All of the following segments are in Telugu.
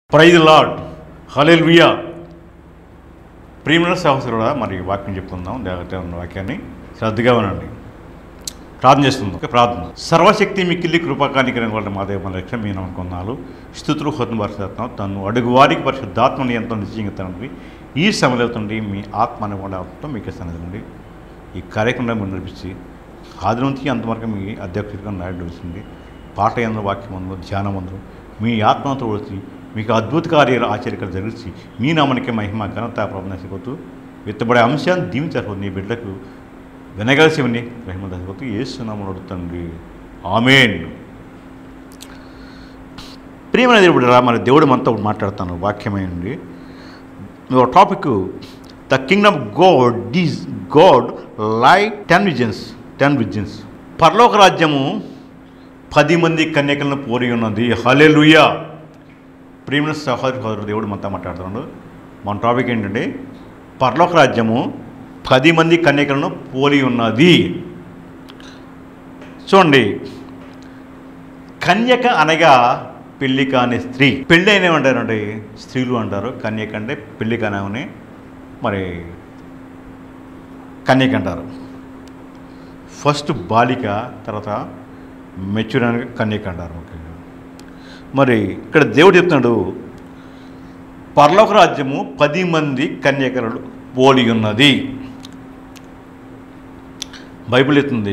ప్రైజ్ లాడ్ హలెల్వియా ప్రియమైన సహోదరుడా మరి వాక్యం చెప్పుకుందాం దేవత ఉన్న వాక్యాన్ని శ్రద్ధగా వినండి ప్రార్థన చేస్తుందాం ఓకే, ప్రార్థన సర్వశక్తి మిక్కిలి కృపాకానికరం వాళ్ళ మా దేవ రక్ష మీ నమ్మకొన్నాలు స్థుతులు హోతం పరిశుద్ధాత్మ తను అడుగు వారికి పరిశుద్ధాత్మని ఎంతో నిశ్చయంగా తండ్రి ఈ సమయంలో తండ్రి మీ ఆత్మని కూడా ఆత్మ మీకు సన్నదండి ఈ కార్యక్రమం మీరు నడిపించి ఆది నుంచి అంతవరకు మీ అధ్యక్షుడిగా నడిపిస్తుంది పాట ఎందు వాక్యం అందు ధ్యానం అందు మీ ఆత్మతో వచ్చి మీకు అద్భుత కార్యాలు ఆశ్చర్యకలు జరిగించి మీ నామనికి మహిమ ఘనత ప్రబంధించబోతూ విత్తబడే అంశాన్ని దీవించారు నీ బిడ్డలకు వినగలసివని మహిమ దశపోతూ ఏసునామని అడుగుతండి ఆమెన్ ప్రియమైన దేవుడు రా మరి దేవుడు మనతో మాట్లాడతాను వాక్యమైంది topic the kingdom God is God like ten visions ten visions పరలోక రాజ్యము పది మంది కన్యకలను పోరి ఉన్నది హలెలుయా ప్రియమైన సహోదరు సహోదరు దేవుడు మనతో మాట్లాడుతున్నాడు మన టాపిక్ ఏంటంటే పరలోక రాజ్యము పది మంది కన్యకలను పోలి ఉన్నది చూడండి కన్యక అనగా పెళ్లి కాని స్త్రీ పెళ్ళి అయిన ఏమంటారండి స్త్రీలు అంటారు కన్యక అంటే పెళ్లి కానివని మరి కన్యక అంటారు ఫస్ట్ బాలిక తర్వాత మెచ్యూర్ అని కన్యక అంటారు ముఖ్యంగా మరి ఇక్కడ దేవుడు చెప్తున్నాడు పరలోక రాజ్యము పది మంది కన్యకలు పోలి ఉన్నది బైబిల్ ఎత్తుంది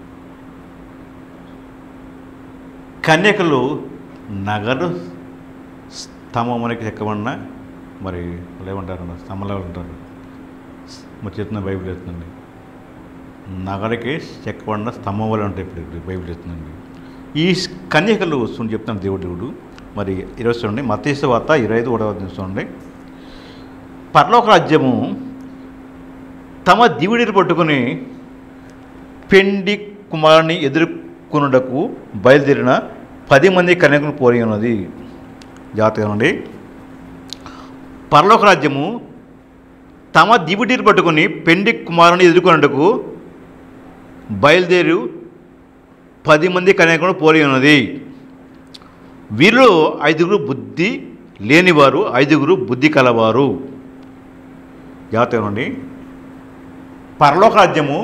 కన్యకలు నగరు స్తంభమునికి ఎక్కబడిన మరి వాళ్ళు ఏమంటారు స్తంభంలో ఉంటారు మరి చెప్తున్న బైబిల్ ఎత్తుందండి నగరకి చెక్కబడిన స్తంభములు ఉంటాయి ఇప్పుడు బైబిల్ ఎత్తుందండి ఈ కన్యకలు వస్తుంది చెప్తున్నాను దేవుడు దేవుడు మరి ఈరోజు చూడండి మతీసు వార్త ఇరవై ఐదు కూడా చూడండి పరలోక రాజ్యము తమ దివిడిని పట్టుకుని పెండి కుమారుని ఎదుర్కొనుటకు బయలుదేరిన పది మంది కన్యకులు పోరి ఉన్నది జాగ్రత్తగా ఉండి పరలోక రాజ్యము తమ దివిడిని పట్టుకుని పెండి కుమారుని ఎదుర్కొనుటకు బయలుదేరు పది మంది కన్యకులు పోలి ఉన్నది వీరిలో ఐదుగురు బుద్ధి లేనివారు ఐదుగురు బుద్ధి కలవారు జాగ్రత్తగా ఉండి పరలోక రాజ్యము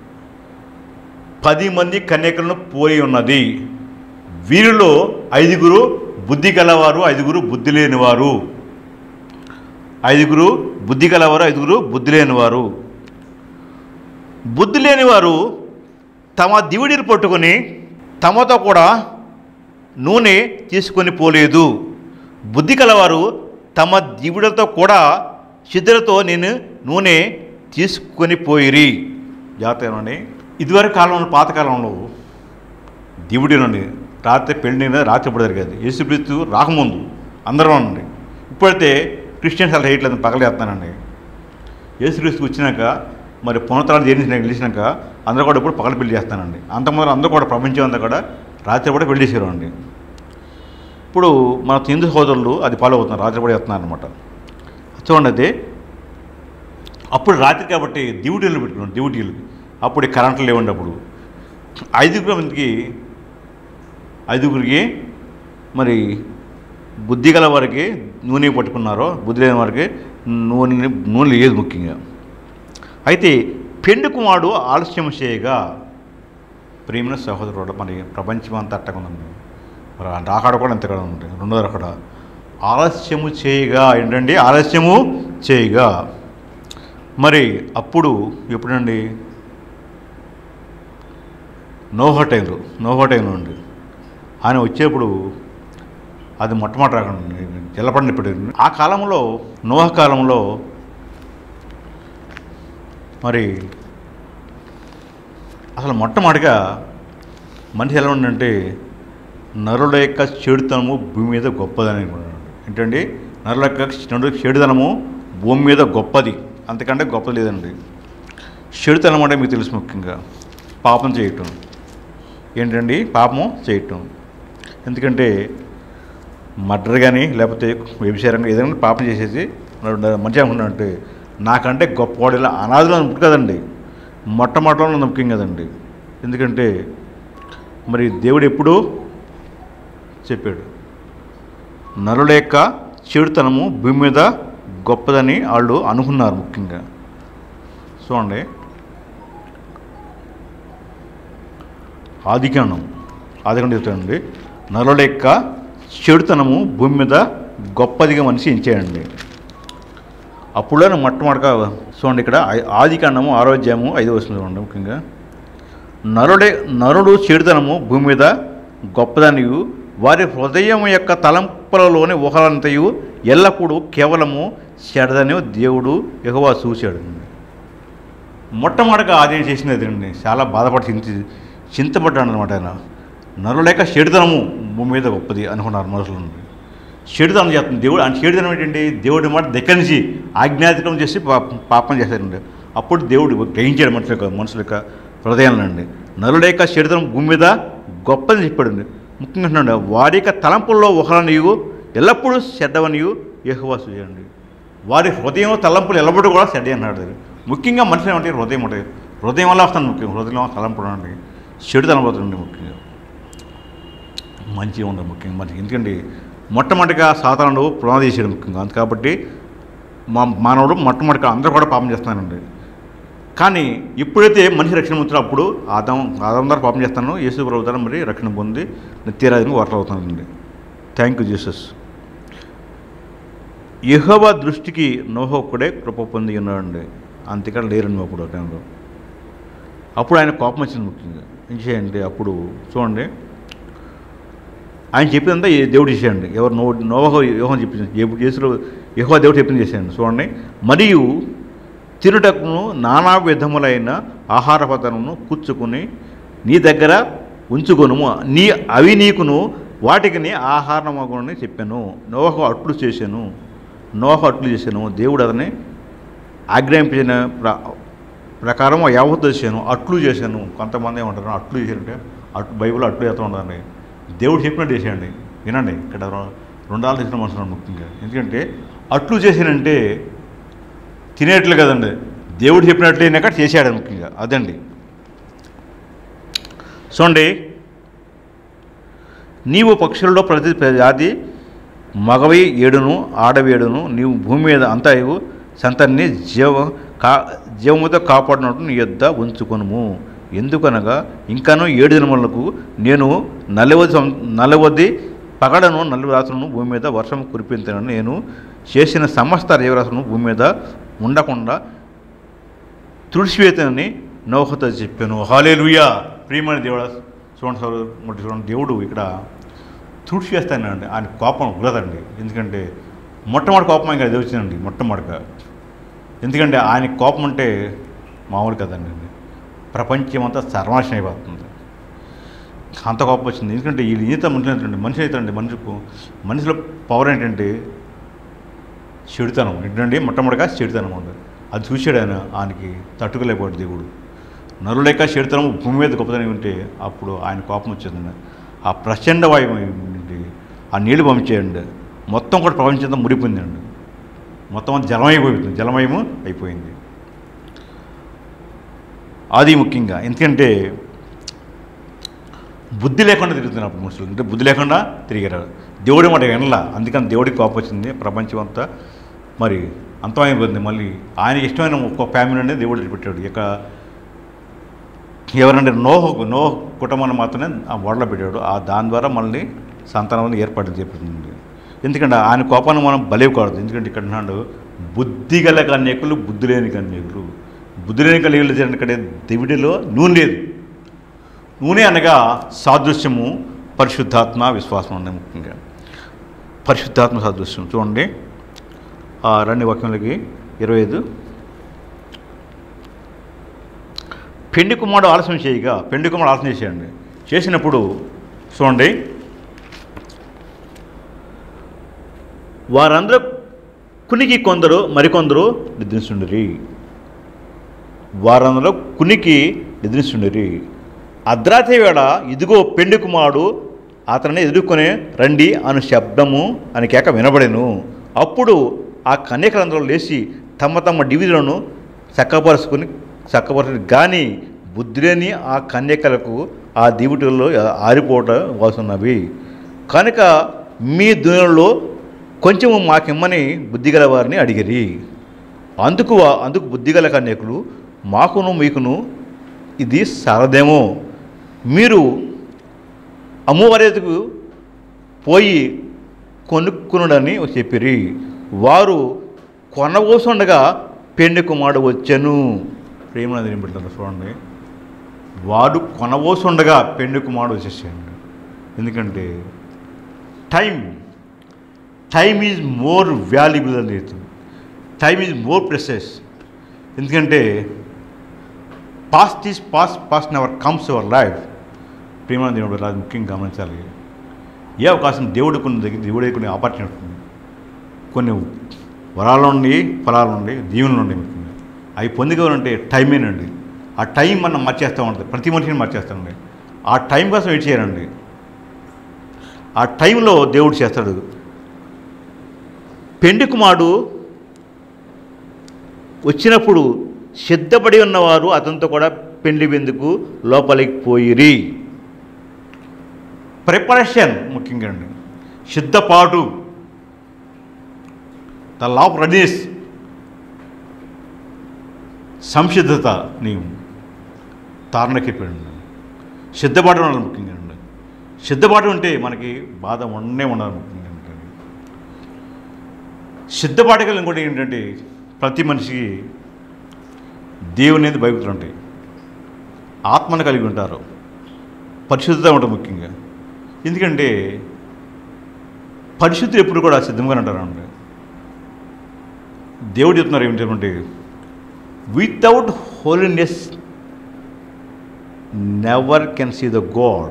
పది మంది కన్యకలను పోలి ఉన్నది వీరిలో ఐదుగురు బుద్ధి గలవారు ఐదుగురు బుద్ధి లేనివారు ఐదుగురు బుద్ధి గలవారు ఐదుగురు బుద్ధి లేనివారు బుద్ధి లేనివారు తమ దివిడిని పట్టుకొని తమతో కూడా నూనె తీసుకొని పోలేదు బుద్ధి కలవారు తమ దివిడలతో కూడా సిద్ధులతో నేను నూనె తీసుకొని పోయిరి జాగ్రత్తగానండి ఇదివరకు కాలంలో పాతకాలంలో దివుడి నుండి రాత్రి పెళ్లి రాత్రి ఇప్పుడు జరిగేది యేసుక్రీస్తు రాకముందు అందరూ ఉండండి ఇప్పుడైతే క్రిస్టియన్స్ అలా వేయట్లేదు పగలేస్తున్నానండి యేసుక్రీస్తు వచ్చినాక మరి పునతరాలు చేసిన గెలిచినాక అందరూ కూడా ఇప్పుడు పగల పెళ్లి చేస్తానండి అంతకుముందు అందరూ కూడా ప్రపంచం అంతా కూడా రాత్రి కూడా పెళ్లి చేసేవారు అండి ఇప్పుడు మన హిందూ సోదరులు అది ఫాలో అవుతున్నారు రాత్రి కూడా చేస్తున్నారు అనమాట చూడండి అది అప్పుడు రాత్రి కాబట్టి డ్యూటీలు పెట్టుకున్నాం డ్యూటీలు అప్పుడు ఈ కరెంట్లు లేవండి అప్పుడు ఐదుగురు మందికి ఐదుగురికి మరి బుద్ధి గల వారికి నూనె పట్టుకున్నారో బుద్ధి లేని వారికి నూనె నూనె లేదు ముఖ్యంగా అయితే పెండు కుమారుడు ఆలస్యం చేయగా ప్రేమిన సహోదరుడు మరి ప్రపంచం అంతా అట్టగా ఉందండి మరి అక్కడ కూడా అంతగా ఉంది రెండో అక్కడ ఆలస్యము చేయగా ఏంటండి ఆలస్యము చేయగా మరి అప్పుడు ఎప్పుడండి నోహ టైంలో నోహ టైంలో అండి ఆయన వచ్చేప్పుడు అది మొట్టమొదటి రాకండి జలపడిన ఇప్పుడు ఆ కాలంలో నోహ కాలంలో మరి అసలు మొట్టమొదటిగా మనిషి ఎలా ఉండంటే నరుల యొక్క చెడుతనము భూమి మీద గొప్పదని అనుకున్నాడు ఏంటండి నరుల యొక్క నరుల చెడుతనము భూమి మీద గొప్పది అంతకంటే గొప్పది లేదండి చెడుతనం అంటే మీకు తెలుసు ముఖ్యంగా పాపం చేయటం ఏంటండి పాపం చేయటం ఎందుకంటే మర్డర్ కానీ లేకపోతే వ్యభిచారం కానీ ఏదైనా పాపం చేసేసి మంచిగా అనుకున్నాడంటే నాకంటే గొప్పవాడు ఇలా అనాథులు అనుకుంటు కదండి మొట్టమొదటిలో ముఖ్యం కదండి ఎందుకంటే మరి దేవుడు ఎప్పుడూ చెప్పాడు నరుల యొక్క చెడుతనము భూమి మీద గొప్పదని వాళ్ళు అనుకున్నారు ముఖ్యంగా చూడండి ఆదికాండం ఆదికాండం చెప్తానండి నరుల యొక్క చెడుతనము భూమి మీద గొప్పదిగా మనిషి ఎంచేయండి అప్పుడులో మొట్టమొదటిగా చూడండి ఇక్కడ ఆ- ఆదికాండము ఆరోగ్యము ఐదు వస్తుంది చూడండి ముఖ్యంగా నరుడే నరుడు చెడుతనము భూమి మీద గొప్పదనియు వారి హృదయం యొక్క తలంపులలోని ఊహలంతయు ఎల్లప్పుడూ కేవలము చెడదని దేవుడు ఎగవా చూశాడు మొట్టమొదటిగా ఆదాయం చేసినది అండి చాలా బాధపడి చింత చింతపడ్డాడు అనమాట ఆయన నరులేక చెడుతనము భూమి మీద గొప్పది అనుకున్నారు మనుషులు చెడుతనం చేస్తుంది దేవుడు ఆయన చెడుతనం ఏంటండి దేవుడి మాట దగ్గర నుంచి ఆజ్ఞాతికం చేసి పాప- పాపం చేశారండి అప్పుడు దేవుడు గ్రహించాడు మనుషుల యొక్క మనుషుల యొక్క హృదయాలండి నరులేక చెడుతనం భూమి మీద గొప్పది చెప్పాడండి ముఖ్యంగా అంటున్నాడు, వారి యొక్క తలంపుల్లో ఒకరనియు ఎల్లప్పుడూ చెడ్డవనియు యెహోవా చూయండి వారి హృదయం తలంపులు ఎల్లప్పుడూ కూడా చెడ్డ అన్నాడు ముఖ్యంగా మనిషి ఏమంటే హృదయం ఉంటుంది హృదయం వల్ల వస్తాను ముఖ్యం హృదయం వల్ల తలంపులు అండి చెడు తలంపుతుంది ముఖ్యంగా మంచిగా ఉండదు ముఖ్యంగా మంచి ఎందుకంటే మొట్టమొదటిగా సాధారణుడు పునాది చేసాడు ముఖ్యంగా అంత కాబట్టి మా మానవుడు మొట్టమొదటిగా అందరూ కూడా పాపం చేస్తున్నారండి కానీ ఎప్పుడైతే మనిషి రక్షణ పొందుతారో అప్పుడు ఆదం ఆదం ద్వారా పాపం చేస్తాను యేసు ప్రభు ద్వారా మరి రక్షణ పొంది నిత్యరాజంగా వాటర్ అవుతానండి థ్యాంక్ యూ జీసస్ యెహోవా దృష్టికి నోహోకుడే కృప పొంది ఉన్నాడండి అంతేకాదు లేరండి అప్పుడు ఆ టైంలో అప్పుడు ఆయన కోపం వచ్చింది ముఖ్యంగా ఏం చేయండి అప్పుడు చూడండి ఆయన చెప్పిందంతా ఏ దేవుడు చేసేయండి ఎవరు నో నోవహో యోహం చెప్పింది ఎప్పుడు చేసిన యహో దేవుడు చెప్పింది చేసేయండి చూడండి మరియు తినుటకును నానా విధములైన ఆహార పదార్థమును కూర్చుకుని నీ దగ్గర ఉంచుకొనుము నీ అవి నీకును వాటికి నీ ఆహారమగునని చెప్పాను నోహ అట్లు చేశాను నోహ అట్లు చేశాను దేవుడు అతని ఆజ్ఞాపించిన ప్ర ప్రకారం యావత్తు చేశాను అట్లు చేశాను కొంతమంది ఏమంటారు అట్లు చేశారంటే అట్లు బైబిల్ అట్లు చేస్తూ ఉండాలి దేవుడు చెప్పినట్టు చేసేయండి వినండి ఇక్కడ రె- రెండు ఆలు చేసిన మనుషులు ముఖ్యంగా ఎందుకంటే అట్లు చేశానంటే తినేట్లు కదండి దేవుడు చెప్పినట్లు అయినాక చేశాడు ముఖ్యంగా అదండి చూడండి నీవు పక్షుల్లో ప్రతి జాతి మగవి ఏడును ఆడవి ఏడును నీవు భూమి మీద అంతయు సంతన్ని జీవ కా జీవముతో కాపాడినట్టు నీ యొద్ద ఉంచుకొనుము ఎందుకనగా ఇంకాను ఏడు దినములకు నేను నలవది సం నలవది పగడను నలుగు రాత్రులను భూమి మీద వర్షం కురిపించాను నేను చేసిన సమస్త జీవరాశులను భూమి మీద ఉండకుండా తుడిచివేతనని నౌహతో చెప్పాను హాలేలుయా ప్రియమైన దేవుడా చూడండి సార్ మరి చూడండి దేవుడు ఇక్కడ తుడిచివేస్తానండి ఆయన కోపం ఉగ్రదండి ఎందుకంటే మొట్టమొదటి కోపం ఇంకా అది వచ్చిందండి మొట్టమొదటిగా ఎందుకంటే ఆయన కోపం అంటే మామూలు కదండి ప్రపంచం అంతా సర్వనాశనం అయిపోతుంది అంత కోపం వచ్చింది ఎందుకంటే ఈ ఈత మనిషి ఏంటంటే మనిషి అవుతాడండి మనిషికు మనిషిలో పవర్ ఏంటంటే చెడుతనం ఏంటంటే మొట్టమొదటిగా చెడుతనం ఉండదు అది చూశాడు ఆయన ఆయనకి తట్టుకోలేకపోయాడు దేవుడు నరులేక చెడుతనం భూమి మీద గొప్పతనం ఉంటే అప్పుడు ఆయన కోపం వచ్చిందండి ఆ ప్రచండ వాయువు ఏంటి ఆ నీళ్లు పంపించేయండి మొత్తం కూడా ప్రపంచం అంతా మురిపోయిందండి మొత్తం అంతా జలమైపోయింది జలమయము అయిపోయింది అది ముఖ్యంగా ఎందుకంటే బుద్ధి లేకుండా తిరుగుతున్నారు అప్పుడు మనుషులు అంటే బుద్ధి లేకుండా తిరిగారు దేవుడి మాట వినలా అందుకని దేవుడికి కోపం వచ్చింది ప్రపంచం అంతా మరి అంతమైపోయింది మళ్ళీ ఆయనకి ఇష్టమైన ఒక్క ఫ్యామిలీ అనేది దేవుడు పెట్టాడు ఇక ఎవరంటే నోహ నోహ కుటుంబాన్ని మాత్రమే ఆ ఓడలో పెట్టాడు ఆ దాని ద్వారా మళ్ళీ సంతానం ఏర్పడింది చెప్తుంది ఎందుకంటే ఆయన కోపాన్ని మనం బలేకూడదు ఎందుకంటే ఇక్కడ అన్నాడు బుద్ధి గల కన్యకులు బుద్ధి లేని కన్యకులు బుద్ధి లేని కన్యకులు ఇక్కడ దివిడిలో నూనె లేదు నూనె అనగా సాదృశ్యము పరిశుద్ధాత్మ విశ్వాసం ఉంది ముఖ్యంగా పరిశుద్ధాత్మ సాదృశ్యం చూడండి ఆ రెండు వాక్యములకి ఇరవై ఐదు పెండి కుమారుడు ఆలస్యం చేయగా పెండి కుమారుడు ఆలస్యం చేసేయండి చేసినప్పుడు చూడండి వారందరూ కునికి కొందరు మరికొందరు నిద్రిస్తుండరి వారందరూ కునికి నిద్రిస్తుండరి అర్ధరాత్రి వేళ ఇదిగో పెండి కుమారుడు అతన్ని ఎదుర్కొనే రండి అను శబ్దము అని కేక వినబడెను అప్పుడు ఆ కన్యకలందరూ లేచి తమ తమ డివిజన్లను చక్కపరుచుకుని చక్కపరుచుకుని కానీ బుద్ధిలేని ఆ కన్యకలకు ఆ దివిటిలో ఆరిపోట వాసున్నవి కనుక మీ దునిలో కొంచెము మాకిమ్మని బుద్ధిగల వారిని అడిగిరి అందుకు వా- అందుకు బుద్ధిగల కన్యకులు మాకును మీకును ఇది సరదేమో మీరు అమ్మవారేతకు పోయి కొనుక్కునుడని చెప్పిరి వారు కొనవోసుండగా పెండి కుమారుడు వచ్చెను ప్రేమ బిడ్డలు చూడండి వాడు కొనవోసుండగా పెండి కుమారుడు వచ్చేసాడు ఎందుకంటే time time is more valuable అని టైమ్ ఈజ్ మోర్ ప్రెసెస్ ఎందుకంటే past is past past never comes our life ప్రేమ దేవుడు అది ముఖ్యంగా గమనించాలి ఏ అవకాశం దేవుడు కొన్ని దగ్గర దేవుడే కొన్ని ఆపర్చునిటీ ఉంది కొన్ని వరాల నుండి ఫలాల నుండి దీవుల నుండి ముఖ్యంగా అవి పొందుకోవాలంటే టైమేనండి ఆ టైం మనం మర్చేస్తూ ఉంటుంది ప్రతి మనిషిని మర్చేస్తామండి ఆ టైం కోసం వెయిట్ చేయాలండి ఆ టైంలో దేవుడు చేస్తాడు పెండి కుమారుడు వచ్చినప్పుడు సిద్ధపడి ఉన్నవారు అతనితో కూడా పెండ్లి విందుకు లోపలికి పోయిరి ప్రిపరేషన్ ముఖ్యంగా అండి సిద్ధపాటు ద లా ఆఫ్ రెడీనెస్ సంసిద్ధత నీవు తారణకెప్పాడు సిద్ధపాటు ఉండాలి ముఖ్యంగా అండి సిద్ధపాటు ఉంటే మనకి బాధ ఉండనే ఉండాలి ముఖ్యంగా అండి సిద్ధపాటు కలిగి ఇంకోటి ఏంటంటే ప్రతి మనిషికి దేవుని అనేది భయభక్తులు ఉంటాయి ఆత్మను కలిగి ఉంటారు పరిశుద్ధత ఉంటుంది ముఖ్యంగా ఎందుకంటే పరిశుద్ధులు ఎప్పుడు కూడా సిద్ధంగానే ఉంటారండి దేవుడు చెప్తున్నారు ఏమిటంటే without holiness never can see the God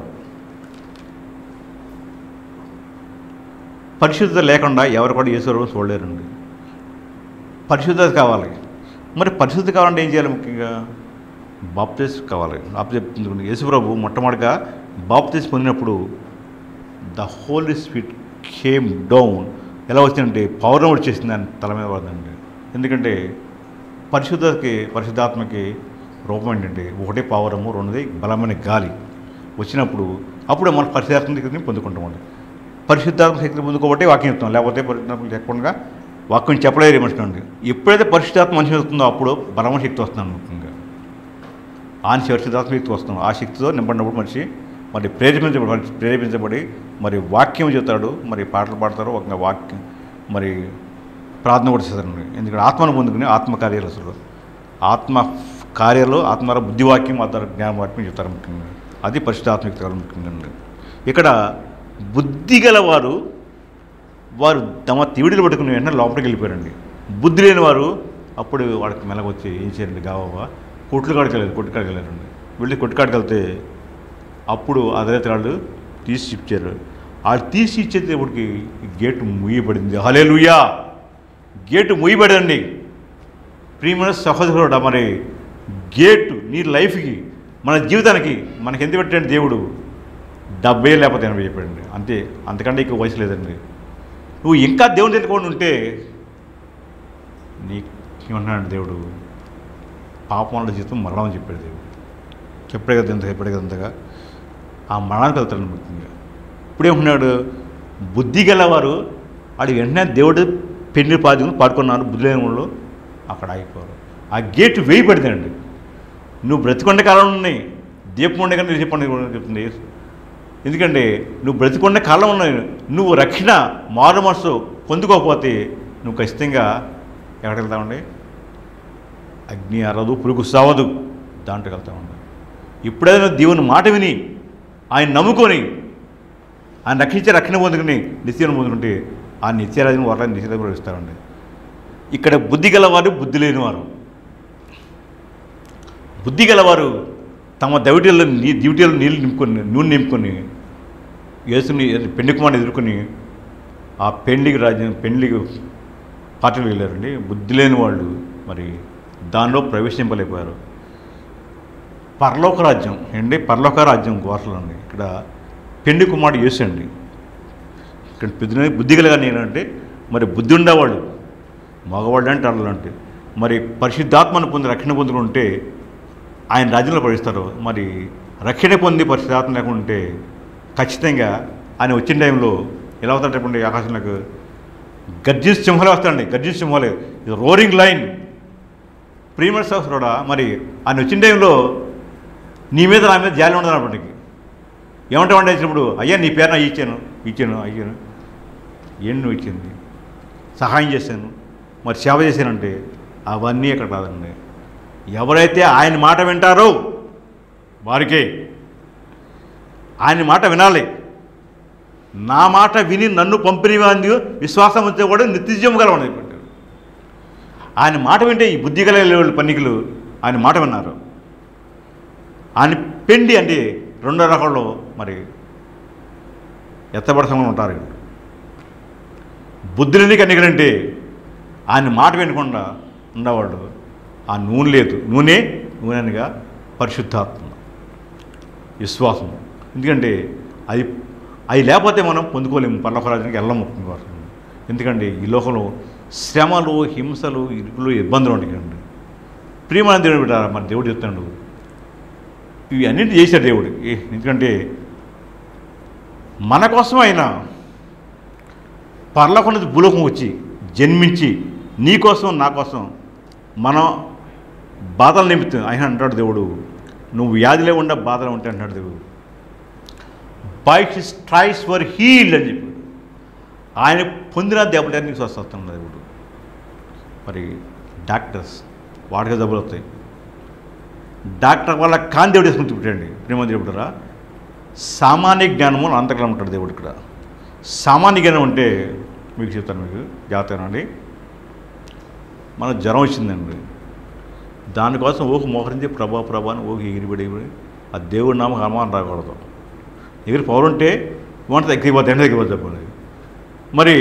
పరిశుద్ధత లేకుండా ఎవరు కూడా ఈశ్వరం చూడలేరండి పరిశుద్ధత కావాలి మరి పరిశుద్ధత కావాలంటే ఏం చేయాలి ముఖ్యంగా బాప్తీస్ కావాలి బాప్తీస్ యేసుప్రభు మొట్టమొదటిగా బాప్తీస్ పొందినప్పుడు the holy spirit came down ఎలా వచ్చిందంటే పౌరం వచ్చేసింది అని తల మీద పడదండి ఎందుకంటే పరిశుద్ధతకి పరిశుద్ధాత్మకి రూపం ఏంటంటే ఒకటే పావురము రెండోది బలమైన గాలి వచ్చినప్పుడు అప్పుడు మనం పరిశుద్ధాత్మ శక్తిని పొందుకుంటామండి పరిశుద్ధాత్మ శక్తిని పొందుకోబట్టి వాక్యం చెప్తాం లేకపోతే పరిశుద్ధాత్మ చెప్పకుండా వాక్యం చెప్పలేదు మనుషులండి ఎప్పుడైతే పరిశుద్ధాత్మ మనిషి వస్తుందో అప్పుడు బలమైన శక్తి వస్తుంది ముఖ్యంగా ఆ పరిశుద్ధాత్మ శక్తి వస్తుంది ఆ శక్తితో నింపడినప్పుడు మనిషి మరి ప్రేరేపించబడి ప్రేరేపించబడి మరి వాక్యం చెప్తాడు మరి పాటలు పాడతారు ఒక వాక్యం మరి ప్రార్థన కూడా చేస్తారండి ఎందుకంటే ఆత్మను పొందుకుని ఆత్మ కార్యాలు అసలు ఆత్మ కార్యాలు ఆత్మ బుద్ధివాక్యం ఆధార జ్ఞానవాక్యం చెప్తారు ముఖ్యంగా అది పరిశుద్ధాత్మిక కాలం ముఖ్యంగా అండి. ఇక్కడ బుద్ధి గలవారు వారు తమ తివిడిలు పట్టుకుని వెంటనే లోపలికి వెళ్ళిపోయారండి బుద్ధి లేని వారు అప్పుడు వాళ్ళకి మెలగొచ్చి ఏం చేయండి గావా కొట్లు కాడికి వెళ్ళారు కొట్టు కాడికి వెళ్ళారండి వెళ్ళి కొట్టు కాడికి వెళ్తే అప్పుడు అదే వాళ్ళు తీసి ఇచ్చారు వాళ్ళు తీసి ఇచ్చేటప్పటికి గేటు ముయ్యబడింది హలే గేటు ముయ్యబడింది ప్రియమైన సహోదరుడు మరి గేటు నీ లైఫ్కి మన జీవితానికి మనకి ఎంత పెట్టాడు దేవుడు డెబ్బై లేకపోతే ఎనభై చెప్పాడండి అంతే అంతకంటే ఎక్కువ వయసు లేదండి నువ్వు ఇంకా దేవుని తెలుసుకోండి ఉంటే నీ ఏమన్నాడు దేవుడు పాపంలో జీవితం మరణం అని చెప్పాడు దేవుడు చెప్పడే కదా ఇంత చెప్పాడు కదా ఇంతగా ఆ మరణానికి వెళ్తాడు ముఖ్యంగా ఇప్పుడేమన్నాడు బుద్ధి గలవారు ఆడు వెంటనే దేవుడు పెళ్లి పాది పాడుకున్నారు బుద్ధి లేని వాళ్ళు అక్కడ ఆగిపోరు ఆ గేటు వేయబడిందండి నువ్వు బ్రతికొండ కాలం ఉన్నాయి దీపం ఉండే కానీ చెప్పండి చెప్తుంది యేసు. ఎందుకంటే నువ్వు బ్రతికొండ కాలం ఉన్నాయి నువ్వు రక్షణ మారు మనసు పొందుకోకపోతే నువ్వు ఖచ్చితంగా ఎక్కడికి వెళ్తామండి అగ్ని అరదు పురుగు సావదు దాంట్లోకి వెళ్తామండి ఇప్పుడైనా నువ్వు దేవుని మాట విని ఆయన నమ్ముకొని ఆయన రక్షించే రక్షణ పొందుకుని నిత్యం పొందుకుంటే ఆ నిత్యరాజుని వాళ్ళ నిత్యరాజు కూడా ఇస్తారండి ఇక్కడ బుద్ధి గలవారు బుద్ధి లేనివారు బుద్ధి గలవారు తమ దవిటీల్లో నీ డ్యూటీలో నీళ్ళు నింపుకొని నూనె నింపుకొని యేసుని పెండి కుమారుని ఎదుర్కొని ఆ పెండ్లికి రాజ్యం పెండ్లికి పార్టీలు వెళ్ళారండి బుద్ధి లేని వాళ్ళు మరి దానిలో ప్రవేశింపలేకపోయారు పరలోక రాజ్యం అండి పరలోక రాజ్యం గోసలు అండి ఇక్కడ పెండి కుమారుడు యేసు అండి ఇక్కడ బుద్ధి బుద్ధి కలిగా నేనంటే మరి బుద్ధి ఉండేవాడు మగవాడు అంటే అడలు అంటే మరి పరిశుద్ధాత్మను పొంది రక్షణ పొందుకుంటే ఆయన రాజ్యంలో ప్రవేశిస్తారు మరి రక్షణ పొంది పరిశుద్ధాత్మ లేకుండా ఉంటే ఖచ్చితంగా ఆయన వచ్చిన టైంలో ఎలా అవుతాడు చెప్పండి ఆకాశంలోకి గర్జిస్ సింహలే వస్తాడండి గర్జిస్ సింహలే ఇది రోరింగ్ లైన్ ప్రీమియర్ కూడా మరి ఆయన వచ్చిన టైంలో నీ మీద నా మీద జాలి ఉండదు అప్పటికి ఏమంటామంటే వచ్చినప్పుడు అయ్యా నీ పేరు నాకు ఇచ్చాను ఇచ్చాను అయ్యాను ఏం నువ్వు ఇచ్చింది సహాయం చేశాను మరి సేవ చేశానంటే అవన్నీ ఇక్కడ రాదండి ఎవరైతే ఆయన మాట వింటారో వారికే ఆయన మాట వినాలి నా మాట విని నన్ను పంపిణీ వాంది విశ్వాసం ఉంటే కూడా నిత్యజీవం గల పెట్టారు ఆయన మాట వింటే ఈ బుద్ధి గల పన్నికలు ఆయన మాట విన్నారు ఆయన పెండి అంటే రెండో రకంలో మరి ఎత్తబడసంగా ఉంటారు వీళ్ళు. బుద్ధులని కన్నికలంటే ఆయన మాట వినకుండా ఉండేవాళ్ళు ఆ నూనె లేదు నూనె నూనెగా పరిశుద్ధాత్మ విశ్వాసం ఎందుకంటే అది అది లేకపోతే మనం పొందుకోలేము పర్లపరాజానికి వెళ్ళము వారు ఎందుకంటే ఈ లోకంలో శ్రమలు హింసలు ఇరుకులు ఇబ్బందులు ఉంటాయండి ప్రియమైన దేవుడు బిడ్డారా మన దేవుడు చెప్తాడు ఇవి అన్నింటి చేశాడు దేవుడు ఏ- ఎందుకంటే మన కోసం ఆయన పర్లోకం నుంచి భూలోకం వచ్చి జన్మించి నీ కోసం నా కోసం మనం బాధలు నిమిత్తం ఆయన అంటాడు దేవుడు నువ్వు వ్యాధిలో ఉండ బాధలు ఉంటే అంటాడు దేవుడు by his stripes for heal అని చెప్పాడు ఆయన పొందిన దెబ్బలు నీకు స్వస్థత దేవుడు మరి డాక్టర్స్ వాడికి జబ్బులు వస్తాయి డాక్టర్ వల్ల కాని దేవుడు వేసుకుని చూపెట్టండి ప్రేమ దేవుడురా సామాన్య జ్ఞానము అంతకలం ఉంటాడు దేవుడు ఇక్కడ సామాన్య జ్ఞానం అంటే మీకు చెప్తాను మీకు జాగ్రత్తగా అండి మన జ్వరం వచ్చిందండి దానికోసం ఊహ మోహరించి ప్రభా ప్రభా అని ఊహ ఎగిరిబడి ఎగిరిబడి ఆ దేవుడి నామకు అనుమానం రాకూడదు ఎగిరి పవర్ ఉంటే వంట తగ్గిపోతే ఎండ తగ్గిపోతే చెప్పండి మరి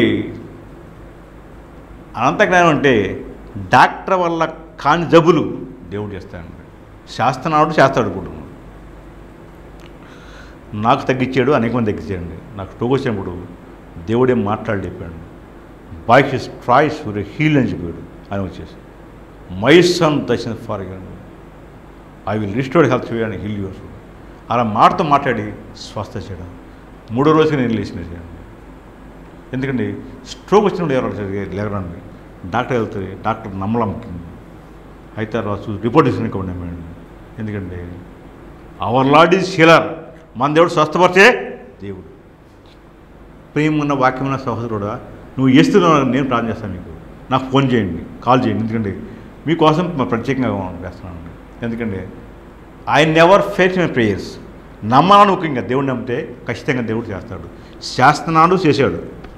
అనంత జ్ఞానం అంటే డాక్టర్ వల్ల కాని జబ్బులు దేవుడు చేస్తాడండి శాస్త్రనాడు శాస్త్రాడు కూడా నాకు తగ్గించాడు అనేక మంది తగ్గించాడండి నాకు టోక్ వచ్చినప్పుడు దేవుడేం మాట్లాడి చెప్పాడు by his stripes for heal అని చెప్పాడు ఆయన వచ్చేసి మై సన్ దర్శన for I will restore health and heal your అలా మాటతో మాట్లాడి స్వస్థ చేయడం మూడో రోజుకి నేను లేచిన చేయండి ఎందుకంటే స్ట్రోక్ వచ్చినప్పుడు ఎవరు లేకరండి డాక్టర్ వెళ్తుంది డాక్టర్ నమ్మలమ్మకింది అయితే రాసు రిపోర్ట్ ఇచ్చిన నమ్మండి ఎందుకంటే అవర్ లార్డ్ ఈజ్ హీలర్ మన దేవుడు స్వస్థపరిచే దేవుడు ప్రేమ ఉన్న వాక్యం ఉన్న సహోదరుడా నువ్వు చేస్తున్నావు నేను ప్రార్థన చేస్తాను మీకు నాకు ఫోన్ చేయండి కాల్ చేయండి ఎందుకంటే మీకోసం మా ప్రత్యేకంగా చేస్తున్నాను ఎందుకంటే I never face my prayers నమ్మాలని ముఖ్యంగా దేవుడు నమ్మితే ఖచ్చితంగా దేవుడు చేస్తాడు చేస్తున్నాడు చేశాడు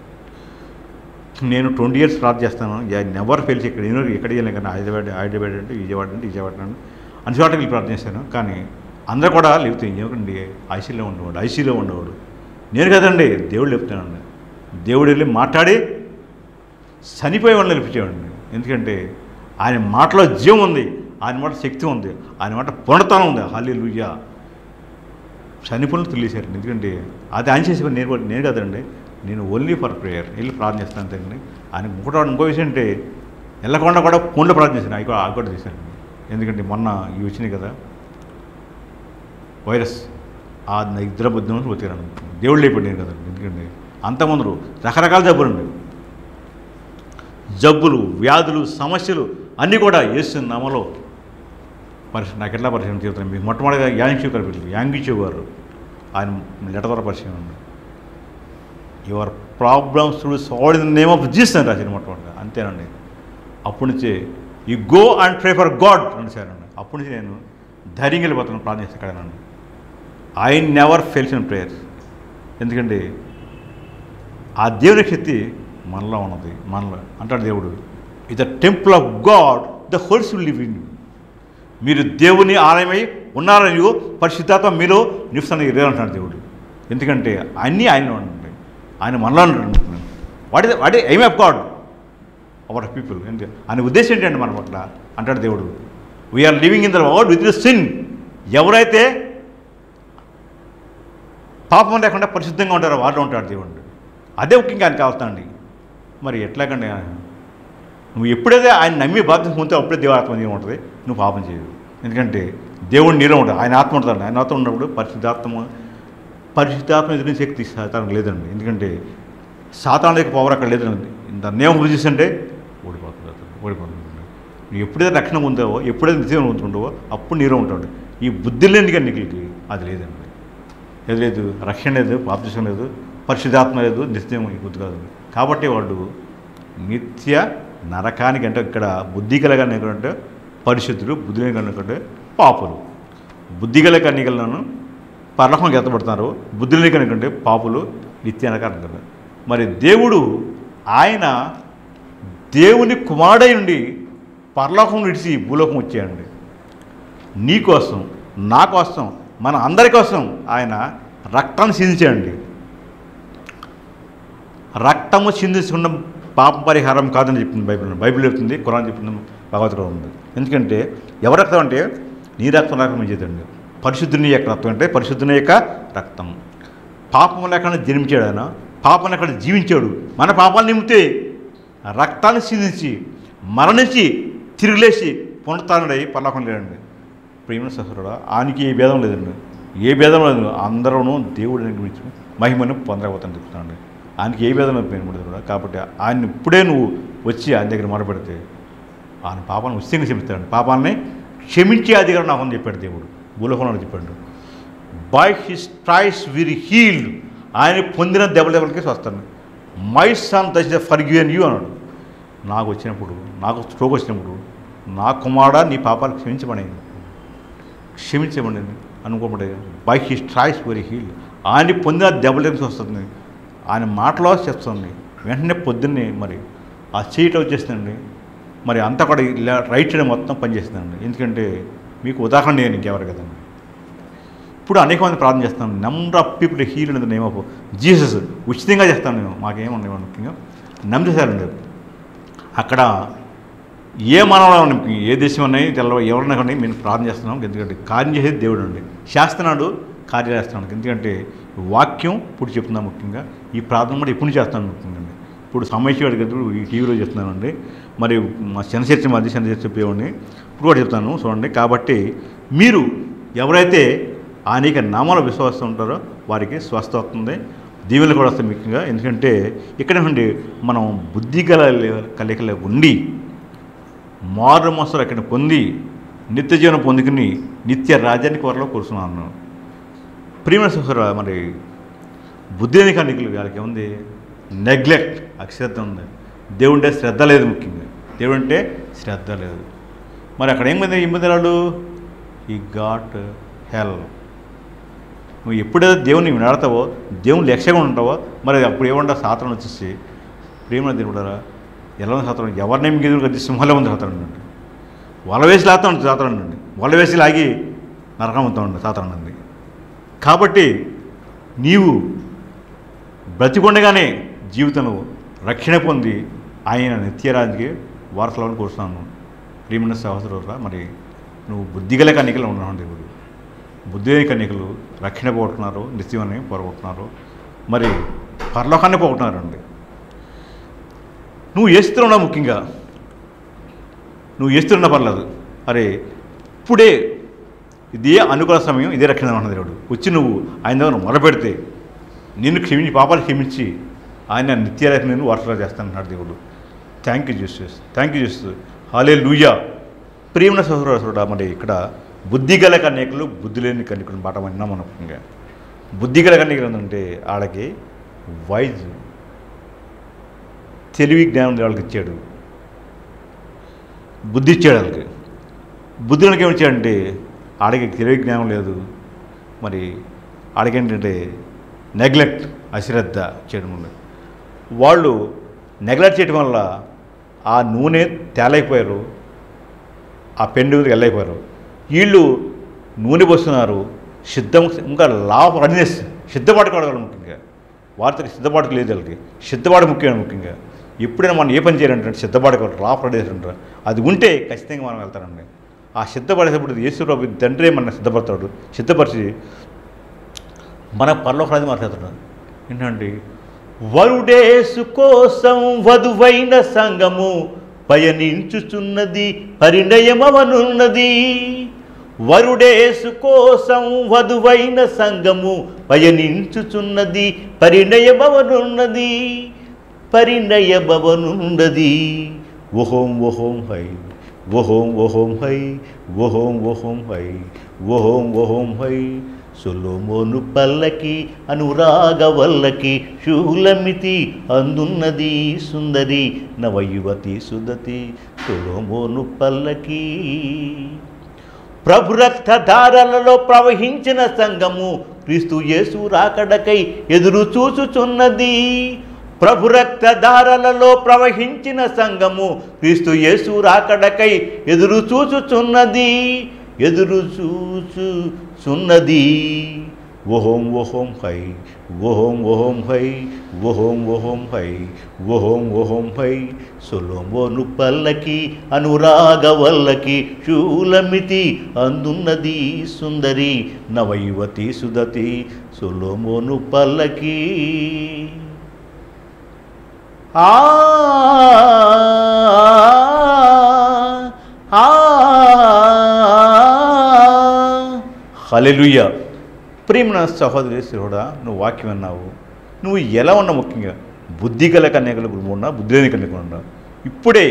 నేను ట్వంటీ ఇయర్స్ ప్రార్థన చేస్తాను నెవర్ ఫెయిల్స్ ఇక్కడ నేను ఎక్కడ చేయలేను కానీ హైదరాబాద్ హైదరాబాద్ అంటే విజయవాడ అంటే విజయవాడ అంటే అన్ని చోట్లకి వెళ్ళి ప్రార్థన చేశాను కానీ అందరూ కూడా లేపుతాయి ఏమండి ఐసీలో ఉండేవాడు ఐసీలో ఉండేవాడు నేను కదండి దేవుడు లేపుతానండి దేవుడు వెళ్ళి మాట్లాడి చనిపోయే వాళ్ళని నిలిపించేవాడిని ఎందుకంటే ఆయన మాటలో జీవం ఉంది ఆయన మాట శక్తి ఉంది ఆయన మాట పునర్తనం ఉంది హాలీ లుయ్యా చనిపోయిన తెలియసారు ఎందుకంటే అది ఆయన చేసే పని నేను కూడా- నేను కదండి నేను ఓన్లీ ఫర్ ప్రేయర్ వెళ్ళి ప్రార్థన చేస్తాను అంతేండి ఆయన ఇంకోటి ఇంకో విషయం అంటే వెళ్ళకుండా కూడా ఫోన్లో ప్రార్థన చేశాను అవి కూడా అవి కూడా చేశాను ఎందుకంటే మొన్న ఇవి వచ్చినాయి కదా వైరస్ ఆ నిద్ర బుద్ధి నుంచి బతికాను దేవుడు లేపాడు నేను కదండి ఎందుకంటే అంతమంది రకరకాల జబ్బులు ఉండేవి జబ్బులు వ్యాధులు సమస్యలు అన్నీ కూడా యేసు నామలో పరిచయం నాకు ఎట్లా పరిచయం చేస్తాను మీకు మొట్టమొదటిగా యాంగ్షూ కనిపించలేదు యాంగిచూ గారు ఆయన లెటర్ ద్వారా పరిచయం ఉంది your problems to solve in name of Jesus అని రాసిన మొట్టమొదటిగా అంతేనండి అప్పటి నుంచే ఈ go and pray for God అనేసారండి అప్పటి నుంచి నేను ధైర్యం వెళ్ళిపోతాను ప్రార్థన చేస్తే కడనండి I never fails in prayers ఎందుకంటే ఆ దేవుని శక్తి మనలో ఉన్నది మనలో అంటాడు దేవుడు ఇది the temple of God the holes will live in మీరు దేవుని ఆలయమై ఉన్నారని పరిశుద్ధాత్మ మీలో నివసాన్ని అంటున్నాడు దేవుడు ఎందుకంటే అన్నీ ఆయన ఉంటాయి ఆయన మనలో ఉంటున్నాడు what is what aim of God our people ఎందుకంటే ఆయన ఉద్దేశం ఏంటంటే మన పట్ల అంటాడు దేవుడు we are living in the world with sin ఎవరైతే పాపం లేకుండా పరిశుద్ధంగా ఉంటారో వాళ్ళు ఉంటాడు దేవుడు అదే ముఖ్యంగా ఆయన కావస్తాండి మరి ఎట్లాగండి నువ్వు ఎప్పుడైతే ఆయన నమ్మి బాధ్యత పొందితే అప్పుడే దేవాత్మ నీలో ఉంటుంది నువ్వు పాపం చేయవు ఎందుకంటే దేవుడు నీలో ఉంటుంది ఆయన ఆత్మ ఉంటుంది ఆయన ఆత్మ ఉన్నప్పుడు పరిశుద్ధాత్మ పరిశుద్ధాత్మ ఎదురు శక్తి సాతానికి లేదండి ఎందుకంటే సాతాను యొక్క పవర్ అక్కడ లేదండి ఇంత నియమం పూజిస్తుంటే ఓడిపోతుంది అతను ఓడిపోతుంది నువ్వు ఎప్పుడైతే రక్షణ పొందావో ఎప్పుడైతే నిత్యం పొందుతుంటావో అప్పుడు నీలో ఉంటాడు ఈ బుద్ధి లేని కన్నికలకి అది లేదండి ఏది లేదు రక్షణ లేదు బాప్తిసం లేదు పరిశుద్ధాత్మ లేదు నిత్యం ఈ బుద్ధి కాదు కాబట్టి వాళ్ళు నిత్య నరకానికి అంటే ఇక్కడ బుద్ధి కలగానే అంటే పరిశుద్ధులు బుద్ధి లేని కనుకంటే పాపులు బుద్ధి గల కన్నికలను పరలోకంకి ఎత్తబడుతున్నారు బుద్ధి లేని కనుకంటే పాపులు నిత్య నరకానికి కదా మరి దేవుడు ఆయన దేవుని కుమారుడై నుండి పరలోకం విడిచి భూలోకం వచ్చాయండి నీ కోసం నా కోసం మన అందరి కోసం ఆయన రక్తాన్ని చిందించాడండి రక్తము చిందించుకున్న పాప పరిహారం కాదని చెప్పింది బైబిల్ బైబిల్ చెప్తుంది ఖురాన్ చెప్తుంది భగవద్గీత ఉంది ఎందుకంటే ఎవరి రక్తం అంటే నీ రక్తం రక్తం చేతండి పరిశుద్ధుని యొక్క రక్తం అంటే పరిశుద్ధుని యొక్క రక్తం పాపం లేకుండా జన్మించాడు ఆయన పాపం లేకుండా జీవించాడు మన పాపాలు నిమితే రక్తాన్ని చిందించి మరణించి తిరిగిలేసి పునరుత్డై పర్లోకం లేడండి ప్రేమ సహోదరుడు ఆయనకి ఏ భేదం లేదండి ఏ భేదం లేదు అందరూ దేవుడు గురించి మహిమను పొందకపోతాను చెప్తున్నాను ఆయనకి ఏ భేదం లేదు ప్రేమ కూడా కాబట్టి ఆయన ఇప్పుడే నువ్వు వచ్చి ఆయన దగ్గర మొరపెడితే ఆయన పాపాలను ఉచితంగా క్షమిస్తాడు పాపాలని క్షమించే అధికారం నాకు అని చెప్పాడు దేవుడు భూలోకంలో చెప్పాడు by his stripes we're healed ఆయన పొందిన దెబ్బల దెబ్బలకి వస్తాను మై సన్ దశ ఫర్ గివెన్ యూ అన్నాడు నాకు వచ్చినప్పుడు నాకు స్ట్రోక్ వచ్చినప్పుడు నా కుమారుడా నీ పాపాలు క్షమించబడింది క్షమించబడింది అనుకోబడి by his stripes very heal ఆయన పొందిన దెబ్బల నుంచి వస్తుంది ఆయన మాటలో చేస్తుంది వెంటనే పొద్దున్నే మరి ఆ చేయటం వచ్చేస్తుందండి మరి అంతా కూడా ఇలా రైట్ చేయడం మొత్తం పనిచేస్తుందండి ఎందుకంటే మీకు ఉదాహరణ నేను ఇంకెవరు కదండి ఇప్పుడు అనేక మంది ప్రార్థన చేస్తాను నెంబర్ ఆఫ్ పీపుల్ హీల్ అనేది నేమ్ ఆఫ్ జీసస్ ఉచితంగా చేస్తాను నేను మాకేముండే ముఖ్యంగా నమ్మేశారండి అక్కడ ఏ మానవుడు ఏ దేశం ఉన్నాయి తెల్ల ఎవరైనా కానీ మేము ప్రార్థన చేస్తున్నాం ఎందుకంటే కార్యం చేసేది దేవుడు అండి చేస్తున్నాడు కార్యం చేస్తున్నాడు ఎందుకంటే వాక్యం ఇప్పుడు చెప్తున్నాం ముఖ్యంగా ఈ ప్రార్థన కూడా ఇప్పుడు చేస్తాను ముఖ్యంగా అండి ఇప్పుడు సమస్య కదా ఈ టీవీలో చెప్తున్నానండి మరి మా చిన్న చర్చ మధ్య చిన్న చర్చ చెప్పేవాడిని ఇప్పుడు కూడా చెప్తాను చూడండి కాబట్టి మీరు ఎవరైతే అనేక నామాల విశ్వాసం ఉంటారో వారికి స్వస్థ వస్తుంది దీవెనలు కూడా వస్తాయి ముఖ్యంగా ఎందుకంటే ఇక్కడ నుండి మనం బుద్ధి గల కలికలు ఉండి మారు మనసులు అక్కడ పొంది నిత్య జీవనం పొందుకుని నిత్య రాజ్యానికి వరలో కూర్చున్నాను ప్రియమైన సహోదర మరి బుద్ధి లేని కన్నికలు వాళ్ళకి ఏముంది నెగ్లెక్ట్ అశ్రద్ధ ఉంది దేవుంటే శ్రద్ధ లేదు ముఖ్యంగా దేవుడంటే శ్రద్ధ లేదు మరి అక్కడ ఏమైంది ఇబ్బంది రాడు ఈ గాట్ హెల్ నువ్వు ఎప్పుడైతే దేవుని వినాడతావో దేవుని లక్ష్యంగా ఉంటావో మరి అప్పుడు ఏమంటా సాతనం వచ్చేసి ప్రేమ దేవుడారా ఎలా సాతనం ఎవరినేం గీదులు కట్టి సింహాలే ఉంది సాతనం అండి వల వేసి లాగుతా ఉంటుంది సాతనం అండి వల వేసి లాగి నరకం అవుతా ఉంటుంది సాతనం అండి కాబట్టి నీవు బ్రతికొండగానే జీవితంలో రక్షణ పొంది ఆయన నిత్యరాజుకి వారసులను కూర్చున్నాను ప్రియమైన సహోదరురా మరి నువ్వు బుద్ధిగల కన్నికలు ఉన్నావు దేవుడు బుద్ధి లేని కన్యకలు రక్షణ పోగొట్టున్నారు నిత్యమని పొరగొట్టున్నారు మరి పరలోకాన్ని పోగొట్టున్నారండి నువ్వు ఏస్తున్నావు ముఖ్యంగా నువ్వు ఏస్తున్నా పర్లేదు అరే ఇప్పుడే ఇదే అనుకూల సమయం ఇదే రక్షణ అన్న దేవుడు వచ్చి నువ్వు ఆయన దగ్గర మొదలుపెడితే నిన్ను క్షమించి పాపాలు క్షమించి ఆయన నిత్యరేఖ నేను వారసుగా చేస్తానన్నాడు దేవుడు thank you Jesus thank you Jesus hallelujah ప్రియమైన సహోదరుడా మరి ఇక్కడ బుద్ధిగల కన్యకులు బుద్ధి లేని కన్యకులు మాట విన్నాం మనం ముఖ్యంగా బుద్ధిగల కన్యకులు ఏంటంటే వాళ్ళకి వైజ్ తెలివి జ్ఞానం వాళ్ళకి ఇచ్చాడు బుద్ధి ఇచ్చాడు వాళ్ళకి బుద్ధిలోకి ఏమి ఇచ్చాడంటే ఆడికి తెలివి జ్ఞానం లేదు మరి ఆడికేంటంటే నెగ్లెక్ట్ అశ్రద్ధ చేయడం వల్ల వాళ్ళు నెగ్లెక్ట్ చేయడం వల్ల ఆ నూనె తేలైపోయారు ఆ పెండు వెళ్ళైపోయారు వీళ్ళు నూనె పోస్తున్నారు సిద్ధం ఇంకా లాభ రెడీనెస్ సిద్ధపాటు కడగలం ముఖ్యంగా వార్తకి సిద్ధపాటుకు లేదు వాళ్ళకి సిద్ధపాటు ముఖ్యమైన ముఖ్యంగా ఎప్పుడైనా మనం ఏ పని చేయాలంటే సిద్ధపాటు కావాలి లాభ రెడీనెస్ అంటారు అది ఉంటే ఖచ్చితంగా మనం వెళ్తారండి ఆ సిద్ధపడేటప్పుడు యేసుప్రభు తండ్రి మన సిద్ధపడతాడు సిద్ధపరిచి మన పరలోక రాజు మాట్లాడుతున్నాడు ఏంటండి వరుడేసు కోసం వధువైన సంగము పయనించుచున్నది పరిణయమవనున్నది వరుడేసు కోసం వధువైన సంగము పయనించుచున్నది పరిణయమవనున్నది పరిణయ భవనుండది ఓహోం ఓహోం హై ఓహోం ఓహోం హై ఓహోం ఓహోం హై ఓహోం ఓహోం హై సొలోమోను పల్లకి అనురాగవల్లకి శూలమితి అందున్నది సుందరి నవయువతి సుదతి సొలోమోను పల్లకి ప్రభు రక్తధారలలో ప్రవహించిన సంఘము క్రీస్తు యేసు రాకడకై ఎదురు చూచుచున్నది ప్రభు రక్తధారలలో ప్రవహించిన సంఘము క్రీస్తు యేసు రాకడకై ఎదురు చూచుచున్నది ఎదురు చూచుచున్నది ఓహోం ఓహోం హై ఓహోం ఓహోం హై ఓహోం ఓహోం హై ఓహోం ఓహోం హై సొలోమోను పల్లకి అనురాగవల్లకి శూలమితి అందున్నది సుందరి నవయువతి సుదతి సొలోమోను పల్లకి ఆ ఆ హలెలుయ్య ప్రియమైన సహోదరి శివుడా నువ్వు వాక్యం అన్నావు నువ్వు ఎలా ఉన్నావు ముఖ్యంగా బుద్ధి గల కన్యకల గురించి ఉన్నా బుద్ధి లేని కన్యకలు ఉన్నా ఇప్పుడే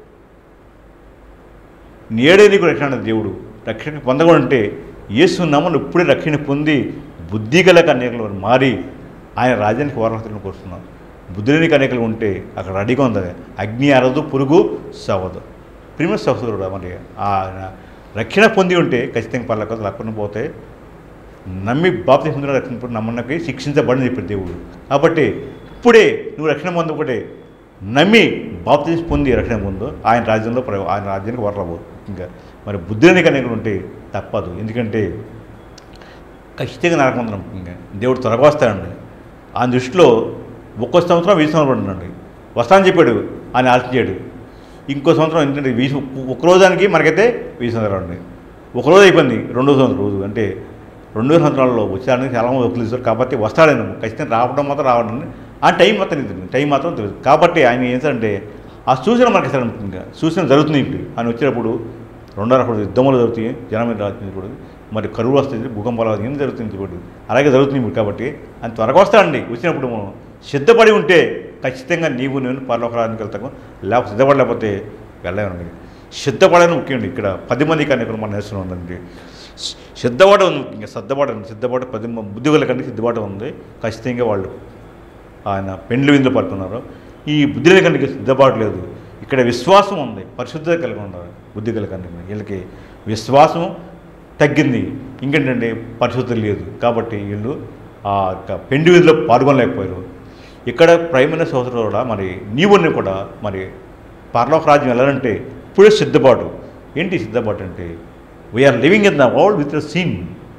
నేడే నీకు రక్షణ అన్నది దేవుడు రక్షణ పొందకుంటే యేసు నామను ఇప్పుడే రక్షణ పొంది బుద్ధి గల కన్యకలు మారి ఆయన రాజ్యానికి వారసులను కోరుతున్నాను బుద్ధి లేని కన్యకలు ఉంటే అక్కడ రెడీగా ఉంది అగ్ని అరదు పురుగు సవదు ప్రిమ సహోదరుడు మరి ఆ రక్షణ పొంది ఉంటే ఖచ్చితంగా పర్లేక లేకుండా పోతే నమ్మి బాప్తి పొందిన రక్షణ పొందిన నమ్మన్నకి శిక్షించబడని చెప్పాడు దేవుడు కాబట్టి ఇప్పుడే నువ్వు రక్షణ పొందకుంటే నమ్మి బాప్తి పొంది రక్షణ పొందు ఆయన రాజ్యంలో ప్ర- ఆయన రాజ్యానికి వరలవు ఇంకా మరి బుద్ధిని కనుక ఉంటే తప్పదు ఎందుకంటే ఖచ్చితంగా నరకమందరం ఇంకా దేవుడు త్వరగా వస్తాడండి ఆ దృష్టిలో ఒక్కో సంవత్సరం వెయ్యి సంవత్సరం పడుతుందండి వస్తానని చెప్పాడు ఆయన ఆలోచించాడు ఇంకో సంవత్సరం ఎందుకంటే వీసి ఒక రోజానికి మనకైతే వెయ్యి సంవత్సరాలు అండి ఒక రోజు అయిపోయింది రెండో సంవత్సరం రోజు అంటే రెండు వేల సంవత్సరాల్లో వచ్చాడని చాలామంది వదిలేస్తారు కాబట్టి వస్తాడని ఖచ్చితంగా రావడం మాత్రం రావడం ఆ టైం మాత్రం తెలియదు టైం మాత్రం తెలియదు కాబట్టి ఆయన ఏంటంటే ఆ సూచన మనకి ఇస్తాడు ఇంకా సూచన జరుగుతుంది ఇప్పుడు ఆయన వచ్చినప్పుడు రెండో రకం యుద్ధములు జరుగుతాయి జనం మీద రాజుతుంది ఇప్పుడు మరి కరువు వస్తుంది భూకంపాలు వస్తుంది, ఏం జరుగుతుంది ఇప్పుడు అలాగే జరుగుతుంది ఇప్పుడు కాబట్టి ఆయన త్వరగా వస్తాడండి వచ్చినప్పుడు మనం సిద్ధపడి ఉంటే ఖచ్చితంగా నీవు నేను పరలోకరానికి వెళ్తాము లేకపోతే సిద్ధపడలేకపోతే వెళ్ళలేమండి సిద్ధపడని ముఖ్యండి ఇక్కడ పది మంది కానీ ఇక్కడ మన నేర్చుకుని ఉందండి సిద్ధపడ ఉంది ఇంకా సిద్ధపడ సిద్ధపడ పది మ- బుద్ధిగల కంటే సిద్ధపడ ఉంది ఖచ్చితంగా వాళ్ళు ఆయన పెండ్లి విందులు పడుతున్నారు ఈ బుద్ధి కంటే సిద్ధపాటు లేదు ఇక్కడ విశ్వాసం ఉంది పరిశుద్ధత కలిగి ఉన్నారు బుద్ధి కలిగి వీళ్ళకి విశ్వాసం తగ్గింది ఇంకేంటంటే పరిశుద్ధత లేదు కాబట్టి వీళ్ళు ఆ యొక్క పెండి విధిలో పాల్గొనలేకపోయారు ఇక్కడ ప్రైమైన సోదరుడు కూడా మరి నీవుని కూడా మరి పరలోక రాజ్యం వెళ్ళాలంటే ఇప్పుడే సిద్ధపాటు ఏంటి సిద్ధపాటు అంటే we are living in the world with sin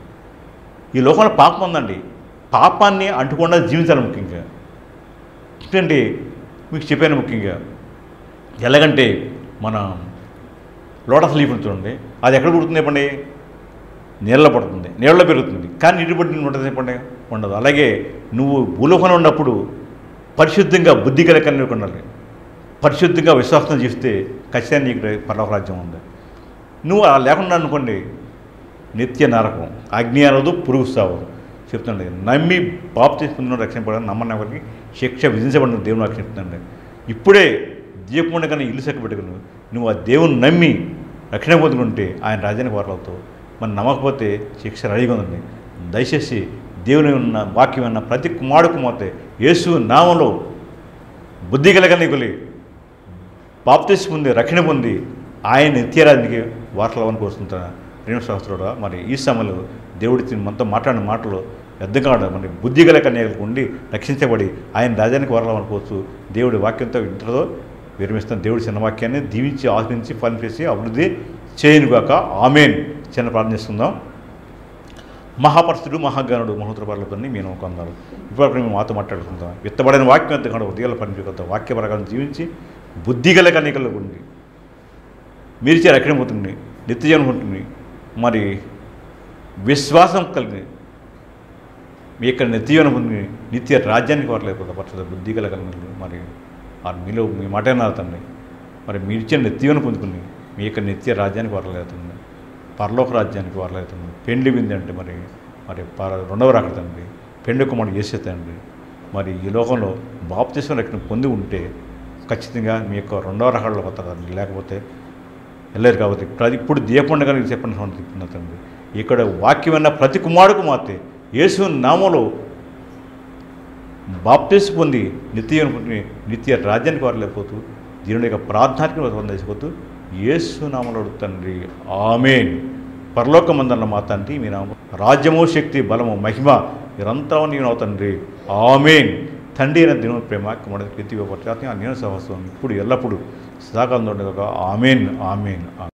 ఈ లోకంలో పాపం ఉందండి పాపాన్ని అంటకుండా జీవించాలి ముఖ్యంగా ఎందుకంటే మీకు చెప్పాను ముఖ్యంగా ఎలాగంటే మన లోటస్ లీఫ్ ఉంది చూడండి అది ఎక్కడ పుడుతుంది చెప్పండి నీళ్ళ పడుతుంది నీళ్ళలో పెరుగుతుంది కానీ నీటి పడి ఉంటుంది చెప్పండి ఉండదు అలాగే నువ్వు భూలోకంలో ఉన్నప్పుడు పరిశుద్ధంగా బుద్ధి కలిగి ఉండాలి పరిశుద్ధంగా విశ్వాసం చేస్తే ఖచ్చితంగా నీకు పర్లోక రాజ్యం ఉంది నువ్వు అలా లేకుండా అనుకోండి నిత్య నరకం అగ్ని అనదు పురుగు సావు చెప్తుండే నమ్మి బాపు తీసుకున్న రక్షణ పడాలని నమ్మని ఎవరికి శిక్ష విధించబడిన దేవుని రక్షణ చెప్తుండే ఇప్పుడే దీపముండ కన్నా ఇల్లు సెక్క పెట్టుకుని నువ్వు ఆ దేవుని నమ్మి రక్షణ పొందుకుంటే ఆయన రాజ్యానికి వారలవుతావు మరి నమ్మకపోతే శిక్ష రెడీగా ఉందండి దయచేసి దేవుని ఉన్న వాక్యం ఉన్న ప్రతి కుమారుడు కుమార్తె యేసు నామంలో బుద్ధి కలగనికులి బాప్తిస్ పొంది రక్షణ పొంది ఆయన నిత్యరాజునికి వార్తలవని కోరుతుంటాను ప్రేమ శాస్త్రుడు మరి ఈ సమయంలో దేవుడి మనతో మాట్లాడిన మాటలు వ్యర్థం కావడం మరి బుద్ధి గల కన్యకలకు ఉండి రక్షించబడి ఆయన రాజ్యానికి వరలనుకోవచ్చు దేవుడి వాక్యంతో ఇంతలో విరమిస్తున్న దేవుడి చిన్న వాక్యాన్ని దీవించి ఆశ్రయించి పని చేసి అభివృద్ధి చేయనుగాక ఆమెన్ చిన్న ప్రార్థన చేస్తుందాం మహాపరుషుడు మహాగణుడు మహోత్తర పర్లతోని మేము కొందారు ఇప్పుడు మేము మాతో మాట్లాడుకుందాం విత్తబడిన వాక్యం అంత కాదు ఉదయాల పనిచేయకొద్దాం వాక్య ప్రకారం జీవించి బుద్ధిగల కన్నికలు ఉండి మీరిచే రక్షణ పోతుంది నిత్యజీవనం ఉంటుంది మరి విశ్వాసం కలిగి మీ యొక్క నిత్యజీవనం ఉంది నిత్య రాజ్యానికి వర్లేకపోతే పచ్చద బుద్ధి గల కలిగి మరి ఆ మీలో మీ మాట అన్నారు తండ్రి మరి మీరు ఇచ్చిన నిత్యజీవనం పొందుకుని మీ యొక్క నిత్య రాజ్యానికి వర్లేతుంది పరలోక రాజ్యానికి వర్లేతుంది పెండ్లి వింది అంటే మరి మరి పర రెండవ రాకడ తండ్రి పెండ్లి కుమారుడు చేసే తండ్రి మరి ఈ లోకంలో బాప్తిసం రక్షణ పొంది ఉంటే ఖచ్చితంగా మీ యొక్క రెండవ రకాల్లో పోతారు లేకపోతే వెళ్ళారు కాబట్టి ప్రతి ఇప్పుడు దీపండగా చెప్పండి చెప్తున్నా తండ్రి ఇక్కడ వాక్యం అన్న ప్రతి కుమారుడుకు మాతే యేసు నామలో బాప్తీసు పొంది నిత్య నిత్య రాజ్యానికి వారు లేకపోతూ దీని యొక్క ప్రార్థనానికి పొందేసిపోతూ యేసు నామలో తండ్రి ఆమెన్ పరలోకమందన్న మా తండ్రి మీ నామం రాజ్యము శక్తి బలము మహిమ నిరంతరం నేను తండ్రి ఆమెన్ తండ్రి అయిన దిన ప్రేమ కుమారుడు ప్రతి ఒక్క నేను సహస్రం ఇప్పుడు ఎల్లప్పుడూ సదాకాలంలో ఉండగా ఆమెన్ ఆమెన్ ఆమెన్